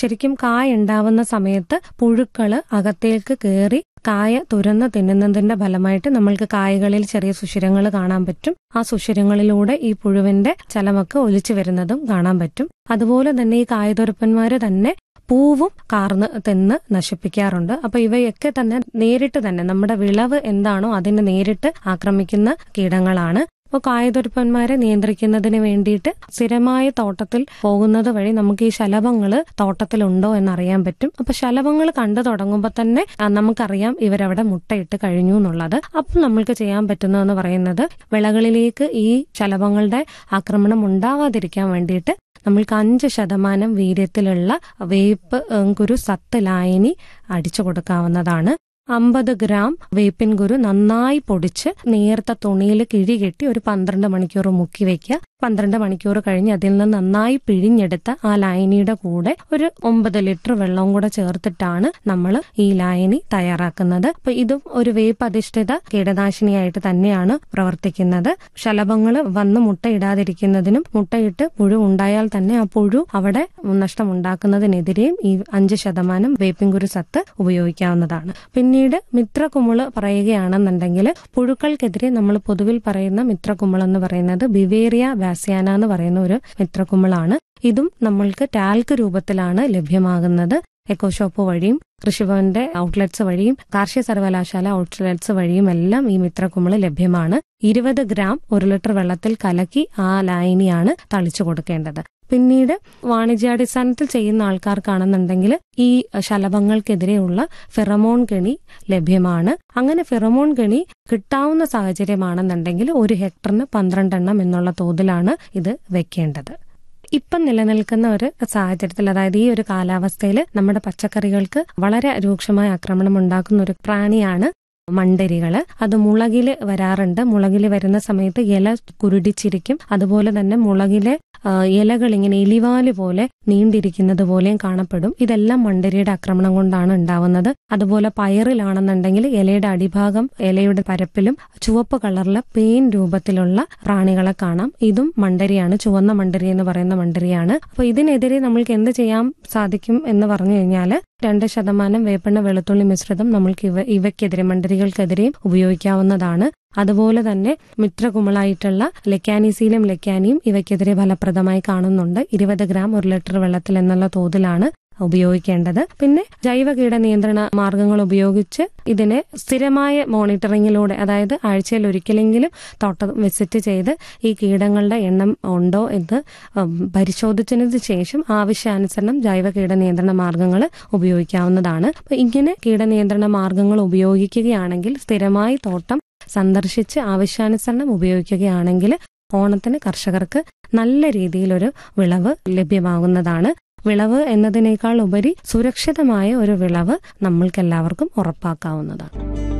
ശരിക്കും കായ ഉണ്ടാവുന്ന സമയത്ത് പുഴുക്കള് അകത്തേക്ക് കയറി കായ തുരന്ന് തിന്നുന്നതിന്റെ ഫലമായിട്ട് നമ്മൾക്ക് കായകളിൽ ചെറിയ സുഷിരങ്ങൾ കാണാൻ പറ്റും ആ സുഷിരങ്ങളിലൂടെ ഈ പുഴുവിന്റെ ചലമൊക്കെ ഒലിച്ചു വരുന്നതും കാണാൻ പറ്റും അതുപോലെ തന്നെ ഈ കായതുരപ്പന്മാര് തന്നെ പൂവും കാർന്ന് തിന്ന് നശിപ്പിക്കാറുണ്ട് അപ്പൊ ഇവയൊക്കെ തന്നെ നേരിട്ട് തന്നെ നമ്മുടെ വിളവ് എന്താണോ അതിനെ നേരിട്ട് ആക്രമിക്കുന്ന കീടങ്ങളാണ് അപ്പോൾ കായതുരപ്പന്മാരെ നിയന്ത്രിക്കുന്നതിന് വേണ്ടിയിട്ട് സ്ഥിരമായ തോട്ടത്തിൽ പോകുന്നത് വഴി നമുക്ക് ഈ ശലഭങ്ങൾ തോട്ടത്തിലുണ്ടോ എന്നറിയാൻ പറ്റും അപ്പൊ ശലഭങ്ങൾ കണ്ടു തുടങ്ങുമ്പോൾ തന്നെ ആ, നമുക്കറിയാം ഇവരവിടെ മുട്ടയിട്ട് കഴിഞ്ഞു എന്നുള്ളത് അപ്പം നമ്മൾക്ക് ചെയ്യാൻ പറ്റുന്നതെന്ന് പറയുന്നത് വിളകളിലേക്ക് ഈ ശലഭങ്ങളുടെ ആക്രമണം ഉണ്ടാവാതിരിക്കാൻ വേണ്ടിയിട്ട് നമ്മൾക്ക് അഞ്ച് ശതമാനം വീര്യത്തിലുള്ള വേപ്പ് ഏ, കുരു സത്ത് ലായനി അടിച്ചു കൊടുക്കാവുന്നതാണ് അമ്പത് ഗ്രാം വേപ്പിൻ കുരു നന്നായി പൊടിച്ച് നേർത്ത തുണിയിൽ കിഴി കെട്ടി ഒരു പന്ത്രണ്ട് മണിക്കൂർ മുക്കി വെക്കുക പന്ത്രണ്ട് മണിക്കൂർ കഴിഞ്ഞ് അതിൽ നിന്ന് നന്നായി പിഴിഞ്ഞെടുത്ത ആ ലായനിയുടെ കൂടെ ഒരു ഒമ്പത് ലിറ്റർ വെള്ളവും കൂടെ ചേർത്തിട്ടാണ് നമ്മൾ ഈ ലായനി തയ്യാറാക്കുന്നത് അപ്പൊ ഇതും ഒരു വേപ്പ് അധിഷ്ഠിത കീടനാശിനിയായിട്ട് തന്നെയാണ് പ്രവർത്തിക്കുന്നത് ശലഭങ്ങൾ വന്ന് മുട്ടയിടാതിരിക്കുന്നതിനും മുട്ടയിട്ട് പുഴു ഉണ്ടായാൽ തന്നെ ആ പുഴു അവിടെ നഷ്ടമുണ്ടാക്കുന്നതിനെതിരെയും ഈ അഞ്ച് ശതമാനം വേപ്പിൻ കുരു സത്ത് ഉപയോഗിക്കാവുന്നതാണ് പിന്നീട് മിത്രകുമിള് പറയുകയാണെന്നുണ്ടെങ്കിൽ പുഴുക്കൾക്കെതിരെ നമ്മൾ പൊതുവിൽ പറയുന്ന മിത്രകുമിൾ എന്ന് പറയുന്നത് ബിവേറിയ വാസിയാന എന്ന് പറയുന്ന ഒരു മിത്രകുമിളാണ് ഇതും നമ്മൾക്ക് ടാൽക്ക് രൂപത്തിലാണ് ലഭ്യമാകുന്നത് എക്കോഷോപ്പ് വഴിയും കൃഷിഭവന്റെ ഔട്ട്ലെറ്റ്സ് വഴിയും കാർഷിക സർവകലാശാല ഔട്ട്ലെറ്റ്സ് വഴിയും എല്ലാം ഈ മിത്രകുമിള് ലഭ്യമാണ് ഇരുപത് ഗ്രാം ഒരു ലിറ്റർ വെള്ളത്തിൽ കലക്കി ആ ലായനിയാണ് തളിച്ചു കൊടുക്കേണ്ടത് പിന്നീട് വാണിജ്യാടിസ്ഥാനത്തിൽ ചെയ്യുന്ന ആൾക്കാർക്കാണെന്നുണ്ടെങ്കിൽ ഈ ശലഭങ്ങൾക്കെതിരെയുള്ള ഫെറമോൺ കെണി ലഭ്യമാണ് അങ്ങനെ ഫെറമോൺ കെണി കിട്ടാവുന്ന സാഹചര്യമാണെന്നുണ്ടെങ്കിൽ ഒരു ഹെക്ടറിന് പന്ത്രണ്ടെണ്ണം എന്നുള്ള തോതിലാണ് ഇത് വെക്കേണ്ടത് ഇപ്പം നിലനിൽക്കുന്ന ഒരു സാഹചര്യത്തിൽ അതായത് ഈ ഒരു കാലാവസ്ഥയിൽ നമ്മുടെ പച്ചക്കറികൾക്ക് വളരെ രൂക്ഷമായ ആക്രമണം ഉണ്ടാക്കുന്ന ഒരു പ്രാണിയാണ് മണ്ടരികള് അത് മുളകില് വരാറുണ്ട് മുളകില് വരുന്ന സമയത്ത് ഇല കുരുടിച്ചിരിക്കും അതുപോലെ തന്നെ മുളകിലെ ആ, ഇലകൾ ഇങ്ങനെ എലിവാല് പോലെ നീണ്ടിരിക്കുന്നത് പോലെയും കാണപ്പെടും ഇതെല്ലാം മണ്ടരിയുടെ ആക്രമണം കൊണ്ടാണ് ഉണ്ടാവുന്നത് അതുപോലെ പയറിലാണെന്നുണ്ടെങ്കിൽ ഇലയുടെ അടിഭാഗം ഇലയുടെ പരപ്പിലും ചുവപ്പ് കളറിലെ പെയിൻ രൂപത്തിലുള്ള പ്രാണികളെ കാണാം ഇതും മണ്ടരിയാണ് ചുവന്ന മണ്ടരി എന്ന് പറയുന്ന മണ്ടരിയാണ് അപ്പൊ ഇതിനെതിരെ നമ്മൾക്ക് എന്ത് ചെയ്യാൻ സാധിക്കും എന്ന് പറഞ്ഞു കഴിഞ്ഞാൽ രണ്ട് ശതമാനം വേപ്പെണ്ണ വെളുത്തുള്ളി മിശ്രിതം നമ്മൾക്ക് ഇവ ഇവയ്ക്കെതിരെ മണ്ടരികൾക്കെതിരെയും ഉപയോഗിക്കാവുന്നതാണ് അതുപോലെ തന്നെ മിത്രകുമിളായിട്ടുള്ള ലെക്കാനിസീലും ലെക്കാനിയും ഇവയ്ക്കെതിരെ ഫലപ്രദമായി കാണുന്നുണ്ട് ഇരുപത് ഗ്രാം ഒരു ലിറ്റർ വെള്ളത്തിൽ എന്നുള്ള തോതിലാണ് ഉപയോഗിക്കേണ്ടത് പിന്നെ ജൈവ കീട നിയന്ത്രണ മാർഗങ്ങൾ ഉപയോഗിച്ച് ഇതിനെ സ്ഥിരമായ മോണിറ്ററിങ്ങിലൂടെ അതായത് ആഴ്ചയിൽ ഒരിക്കലെങ്കിലും തോട്ടം വിസിറ്റ് ചെയ്ത് ഈ കീടങ്ങളുടെ എണ്ണം ഉണ്ടോ എന്ന് ഉം, പരിശോധിച്ചതിന് ശേഷം ആവശ്യാനുസരണം ജൈവ കീട നിയന്ത്രണ മാർഗങ്ങൾ ഉപയോഗിക്കാവുന്നതാണ് അപ്പൊ ഇങ്ങനെ കീടനിയന്ത്രണ മാർഗങ്ങൾ ഉപയോഗിക്കുകയാണെങ്കിൽ സ്ഥിരമായി തോട്ടം സന്ദർശിച്ച് ആവശ്യാനുസരണം ഉപയോഗിക്കുകയാണെങ്കിൽ ഓണത്തിന് കർഷകർക്ക് നല്ല രീതിയിലൊരു വിളവ് ലഭ്യമാകുന്നതാണ് വിളവ് എന്നതിനേക്കാൾ ഉപരി സുരക്ഷിതമായ ഒരു വിളവ് നമ്മൾക്കെല്ലാവർക്കും ഉറപ്പാക്കാവുന്നതാണ്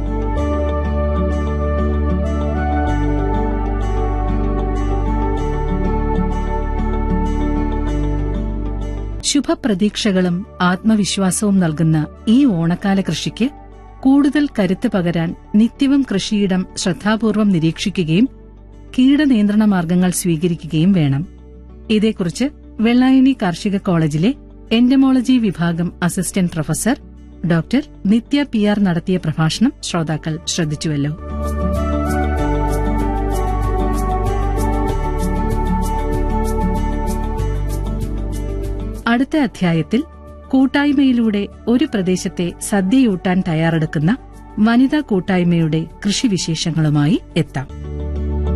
ശുഭപ്രതീക്ഷകളും ആത്മവിശ്വാസവും നൽകുന്ന ഈ ഓണക്കാല കൃഷിക്ക് കൂടുതൽ കരുത്ത് പകരാൻ നിത്യവും കൃഷിയിടം ശ്രദ്ധാപൂർവം നിരീക്ഷിക്കുകയും കീടനിയന്ത്രണ മാർഗങ്ങൾ സ്വീകരിക്കുകയും വേണം ഇതേക്കുറിച്ച് വെള്ളായണി കാർഷിക കോളേജിലെ എന്റമോളജി വിഭാഗം assistant professor doctor Nithya P R നടത്തിയ പ്രഭാഷണം ശ്രോതാക്കൾ ശ്രദ്ധിച്ചുവല്ലോ അടുത്ത അധ്യായത്തിൽ കൂട്ടായ്മയിലൂടെ ഒരു പ്രദേശത്തെ സദ്യയൂട്ടാൻ തയ്യാറെടുക്കുന്ന വനിതാ കൂട്ടായ്മയുടെ കൃഷിവിശേഷങ്ങളുമായി എത്താം